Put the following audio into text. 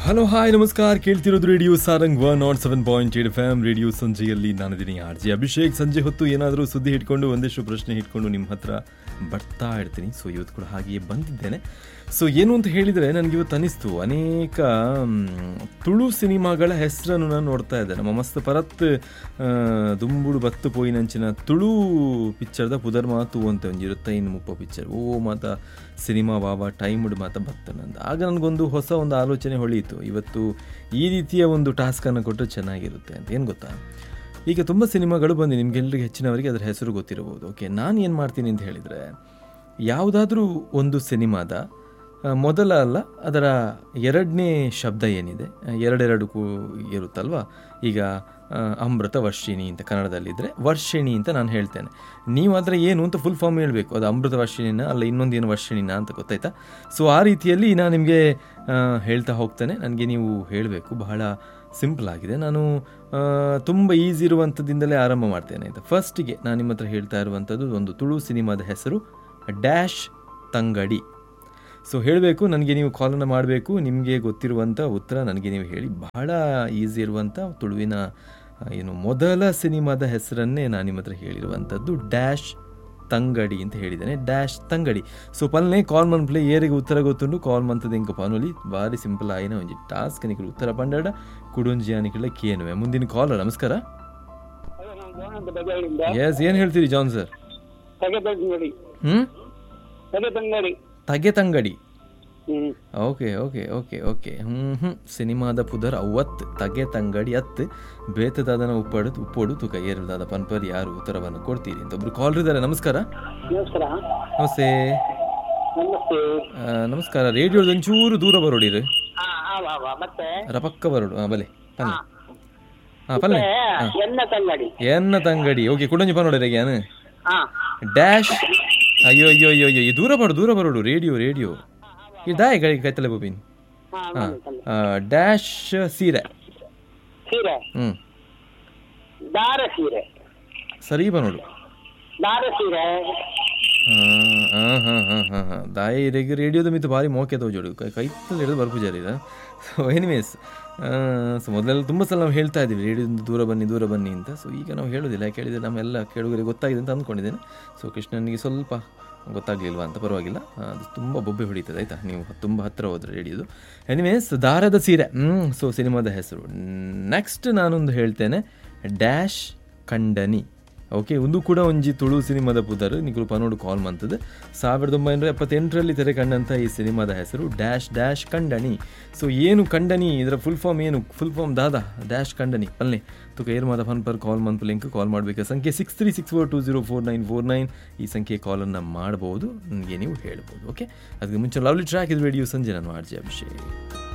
hello hi ನಮಸ್ಕಾರ ಕೇಳ್ತಿರೋದು radio Sarang one nought seven point eight F M radio ಸಂಜೆಯಲ್ಲಿ ನಾನಿದ್ದೀನಿ ಆರ್ ಜಿ ಅಭಿಷೇಕ್ ಸಂಜೆ ಹೊತ್ತು ಏನಾದರೂ ಸುದ್ದಿ ಇಟ್ಕೊಂಡು ಒಂದಿಷ್ಟು ಪ್ರಶ್ನೆ ಇಟ್ಕೊಂಡು ನಿಮ್ಮ ಹತ್ರ ಬರ್ತಾ ಇರ್ತೀನಿ ಸೊ ಇವತ್ತು ಕೂಡ ಹಾಗೆಯೇ ಬಂದಿದ್ದೇನೆ ಸೊ ಏನು ಅಂತ ಹೇಳಿದರೆ ನನಗೆ ಇವತ್ತು ಅನಿಸ್ತು ಅನೇಕ ಮ್, ತುಳು ಸಿನಿಮಾಗಳ ಹೆಸರನ್ನು ನಾನು ನೋಡ್ತಾ ಇದ್ದೆ ನಮ್ಮ ಮಸ್ತ್ ಪರತ್ ಆ, ದುಂಬುಡು ಬತ್ತು ಪೋಯಿನಂಚಿನ ತುಳು ಪಿಕ್ಚರ್ದ ಪುದರ್ ಮಾತು ಅಂತ ಒಂದು ಇರುತ್ತೆ ಇನ್ನು ಮುಪ್ಪ ಪಿಕ್ಚರ್ ಓ ಮಾತ ಸಿನಿಮಾ ಬಾಬಾ ಟೈಮ್ಡ್ ಮಾತ ಬರ್ತನಂತ ಆಗ ನನಗೊಂದು ಹೊಸ ಒಂದು ಆಲೋಚನೆ ಹೊಳೆಯಿತು ಇವತ್ತು ಈ ರೀತಿಯ ಒಂದು ಟಾಸ್ಕನ್ನು ಕೊಟ್ಟರೆ ಚೆನ್ನಾಗಿರುತ್ತೆ ಅಂತ ಏನು ಗೊತ್ತಾ ಈಗ ತುಂಬ ಸಿನಿಮಾಗಳು ಬಂದು ನಿಮಗೆಲ್ಲರಿಗೆ ಹೆಚ್ಚಿನವರಿಗೆ ಅದರ ಹೆಸರು ಗೊತ್ತಿರಬಹುದು ಓಕೆ ನಾನು ಏನು ಮಾಡ್ತೀನಿ ಅಂತ ಹೇಳಿದರೆ ಯಾವುದಾದ್ರೂ ಒಂದು ಸಿನಿಮಾದ ಆ, ಮೊದಲ ಅಲ್ಲ ಅದರ ಎರಡನೇ ಶಬ್ದ ಏನಿದೆ ಆ, ಎರಡೆರಡು ಕೂ ಇರುತ್ತಲ್ವ ಈಗ ಆ, ಅಮೃತ ವರ್ಷಿಣಿ ಅಂತ ಕನ್ನಡದಲ್ಲಿದ್ದರೆ ವರ್ಷಿಣಿ ಅಂತ ನಾನು ಹೇಳ್ತೇನೆ ನೀವು ಅದರ ಏನು ಅಂತ ಫುಲ್ ಫಾರ್ಮ್ ಹೇಳಬೇಕು ಅದು ಅಮೃತ ವರ್ಷಿಣಿನ ಅಲ್ಲ ಇನ್ನೊಂದು ಏನು ವರ್ಷಿಣಿನ ಅಂತ ಗೊತ್ತಾಯ್ತಾ ಸೊ ಆ ರೀತಿಯಲ್ಲಿ ನಾನು ನಿಮಗೆ ಹೇಳ್ತಾ ಹೋಗ್ತೇನೆ ನನಗೆ ನೀವು ಹೇಳಬೇಕು ಬಹಳ ಸಿಂಪಲ್ ಆಗಿದೆ ನಾನು ಆ, ತುಂಬ ಈಸಿ ಇರುವಂಥದ್ದಿಂದಲೇ ಆರಂಭ ಮಾಡ್ತೇನೆ ಆಯಿತಾ ಫಸ್ಟಿಗೆ ನಾನು ನಿಮ್ಮ ಹತ್ರ ಹೇಳ್ತಾ ಇರುವಂಥದ್ದು ಒಂದು ತುಳು ಸಿನಿಮಾದ ಹೆಸರು ಡ್ಯಾಶ್ ತಂಗಡಿ ಸೊ ಹೇಳಬೇಕು ನನಗೆ ನೀವು ಕಾಲನ್ನು ಮಾಡಬೇಕು ನಿಮಗೆ ಗೊತ್ತಿರುವಂಥ ಉತ್ತರ ನನಗೆ ನೀವು ಹೇಳಿ ಬಹಳ ಈಸಿ ಇರುವಂಥ ತುಳುವಿನ ಆ, ಏನು ಮೊದಲ ಸಿನಿಮಾದ ಹೆಸರನ್ನೇ ನಾನು ನಿಮ್ಮ ಹತ್ರ ಹೇಳಿರುವಂಥದ್ದು ಡ್ಯಾಶ್ ತಂಗಡಿ ಅಂತ ಹೇಳಿದ್ದೇನೆ ಡ್ಯಾಶ್ ತಂಗಡಿ ಸೊ ಪಲ್ನೆ ಕಾಲ್ ಮನ್ಪ್ಲೆ ಏರಿಗೆ ಉತ್ತರ ಗೊತ್ತುಂಡು ಕಾಲ್ ಮಂತದ ಇಂಕ ಪಾನೋಲಿ ಭಾರಿ ಸಿಂಪಲ್ ಆಯಿನ ಒಂಜಿ ಟಾಸ್ಕ್ ನಿಖಲು ಉತ್ತರ ಪಂಡಾಡ ಕುಡುಂಜಿ ಅನಿಕಲ ಕೇನುವೆ ಮುಂದಿನ ಕಾಲ್ ನಮಸ್ಕಾರ ಹಲೋ ನಾನು ಜೋನ್ ಅಂತ ಬಜಾರಿಂದ ಎಸ್ ಏನು ಹೇಳ್ತೀರಿ ಜಾನ್ ಸರ್ ತಗೆ ತಂಗಡಿ ಹ್ಞೂ ತಗೆ ತಂಗಡಿ ತಗೆ ತಂಗಡಿ ಹ್ಮ್ ಓಕೆ ಓಕೆ ಓಕೆ ಓಕೆ ಹ್ಞೂ ಹ್ಞೂ ಸಿನಿಮಾದ ಪುದರ್ ಅವತ್ತು ತಗೆ ತಂಗಡಿ ಅತ್ತು ಬೇತದಾದನ ಉಪ್ಪಡು ಉಪ್ಪೋಡು ತುಕ ಏರುದಾದ ಪನ್ಪರ್ ಯಾರು ಉತ್ತರವನ್ನು ಕೊಡ್ತೀರಿ ಅಂತ ಒಬ್ರು ಕಾಲ್ ಇದ್ದಾರೆ ನಮಸ್ಕಾರ ನಮಸ್ಕಾರ ನಮಸ್ತೆ ನಮಸ್ತೆ ಆ, ನಮಸ್ಕಾರ ರೇಡಿಯೋದ ಒಂಚೂರು ದೂರ ಬರೋಡಿರು ಹಾ ಆವಾ ಆವಾ ಮತ್ತೆ ರಪಕ್ಕ ಬರೋಡು ಹಾಂ ಬಲೆ ಪನ್ನೆ ಹಾಂ ಪನ್ನೆ ಎನ್ನ ತಂಗಡಿ ಎನ್ನ ತಂಗಡಿ ಓಕೆ ಕುಡಂಜಿ ಪನ್ನೋಡಿ ಏನು ಹಾ ಡ್ಯಾಶ್ ಅಯ್ಯೋ ಅಯ್ಯೋ ಅಯ್ಯೋ ಅಯ್ಯೋ ಈ ದೂರ ಬರೋಡು ದೂರ ಬರೋಡು ರೇಡಿಯೋ ರೇಡಿಯೋ ಈ ದಾಯ ಗಡಿ ಕೈತಲೆ ಬೊಬಿನ್ ಹಾ ಹಾಂ ಡ್ಯಾಶ್ ಸೀರೆ ಸೀರೆ ಹ್ಞೂ ದಾರ ಸೀರೆ ಸರಿ ನೋಡು ದಾರ ಸೀರೆ ಹಾಂ ಹಾಂ ಹಾಂ ಹಾಂ ಹಾಂ ದಾಯಿ ರೆಗ್ ರೇಡಿಯೋದ ಮಿತ್ತು ಭಾರಿ ಮೋಕೆ ತೋಜೋಡು ಕೈ ಕೈತಲ್ಲಿ ಹಿಡಿದು ಬರ್ಪುಜಾರಿ ಇದು ಸೊ ಎನಿವೇಸ್ ಸೊ ಮೊದಲೆಲ್ಲ ತುಂಬ ಸಲ ನಾವು ಹೇಳ್ತಾ ಇದ್ದೀವಿ ರೇಡಿಯೋದಿಂದ ದೂರ ಬನ್ನಿ ದೂರ ಬನ್ನಿ ಅಂತ ಸೊ ಈಗ ನಾವು ಹೇಳೋದಿಲ್ಲ ಯಾಕೆ ಹೇಳಿದರೆ ನಮ್ಮೆಲ್ಲ ಕೇಳುಗರಿಗೆ ಗೊತ್ತಾಗಿದೆ ಅಂತ ಅಂದ್ಕೊಂಡಿದ್ದೇನೆ ಸೊ ಕೃಷ್ಣನಿಗೆ ಸ್ವಲ್ಪ ಗೊತ್ತಾಗ್ಲಿಲ್ವಾ ಅಂತ ಪರವಾಗಿಲ್ಲ ಆ, ಅದು ತುಂಬ ಬೊಬ್ಬೆ ಹೊಡಿತದೆ ಆಯಿತಾ ನೀವು ತುಂಬ ಹತ್ತಿರ ಹೋದ್ರೆ ರೇಡಿಯೋದು ಎನಿವೇಸ್ ದಾರದ ಸೀರೆ ಹ್ಞೂ ಸೊ ಸಿನಿಮಾದ ಹೆಸರು ನೆಕ್ಸ್ಟ್ ನಾನೊಂದು ಹೇಳ್ತೇನೆ ಡ್ಯಾಶ್ ಖಂಡನಿ ಓಕೆ ಒಂದು ಕೂಡ ಒಂಜಿ ತುಳು ಸಿನಿಮಾದ ಪುದರ್ ನಿಗಳು ಪನೋಡು ಕಾಲ್ ಮಂತದ್ದು ಸಾವಿರದ ಒಂಬೈನೂರ ಎಪ್ಪತ್ತೆಂಟರಲ್ಲಿ ತೆರೆ ಕಂಡಂಥ ಈ ಸಿನಿಮಾದ ಹೆಸರು ಡ್ಯಾಶ್ ಡ್ಯಾಶ್ ಕಂಡನಿ ಸೊ ಏನು ಕಂಡನಿ ಇದರ ಫುಲ್ ಫಾರ್ಮ್ ಏನು ಫುಲ್ ಫಾರ್ಮ್ ದಾದ ಡ್ಯಾಶ್ ಕಂಡನಿ ಅಲ್ಲೇ ತುಕ ಏರ್ ಮಾದ fun per call month link call ಮಾಡಬೇಕು ಸಂಖ್ಯೆ six three six four two zero four nine four nine ಈ ಸಂಖ್ಯೆ ಕಾಲನ್ನು ಮಾಡ್ಬೋದು ನನಗೆ ನೀವು ಹೇಳ್ಬೋದು ಓಕೆ ಅದಕ್ಕೆ ಮುಂಚೆ ಲವ್ಲಿ ಟ್ರ್ಯಾಕ್ ಇದು ರೇಡಿಯೋ ಸಂಜೆ ನಾನು ಆರ್ಜೆ ಅಭಿಷೇಕ್